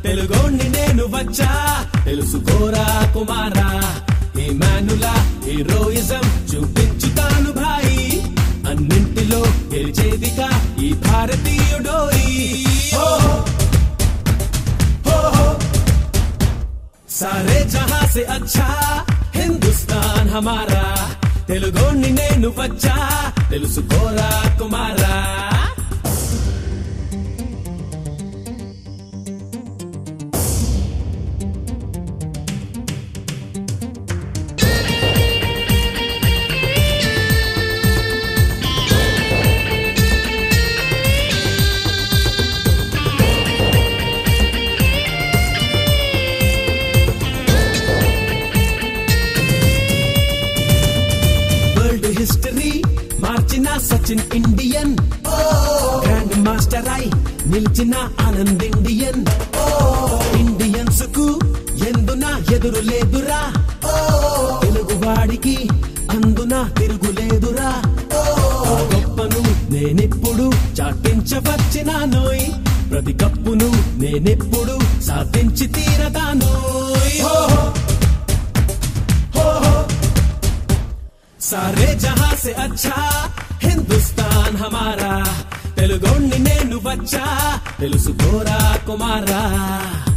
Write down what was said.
తెలుగోణ్ణి నేను వచ్చా తెలుసుకోరా కుమారా ఈ మానులా హీరోయిజం చూపించుతాను భాయి అన్నింటిలో గెలిచేదిగా ఈ భారతీయుడోయి ఓ हो हो सारे जहां से अच्छा हिंदुस्तान हमारा తెలుగోణ్ణి నేను వచ్చా తెలుసుకోరా కుమారా వరల్డ్ హిస్టరీ మార్చిన సచిన్ ఇండియన్ గ్రాండ్ మాస్టర్ అయి నిలిచిన ఆనంద్ ఇండియన్ ఇండియన్స్ కు ఎందున ఎదురు లేదురా తెలుగు వాడికి అందున తిరుగులేదురా ఆ గొప్పను నేనెప్పుడు చాటించవచ్చినానోయ్ ప్రతి కప్పును నేనెప్పుడు సాధించి తీరదానోయ్ హో హో सारे जहां से अच्छा हिंदुस्तान हमारा తెలుగోణ్ణి నేను వచ్చా తెలుసుకోరా కుమారా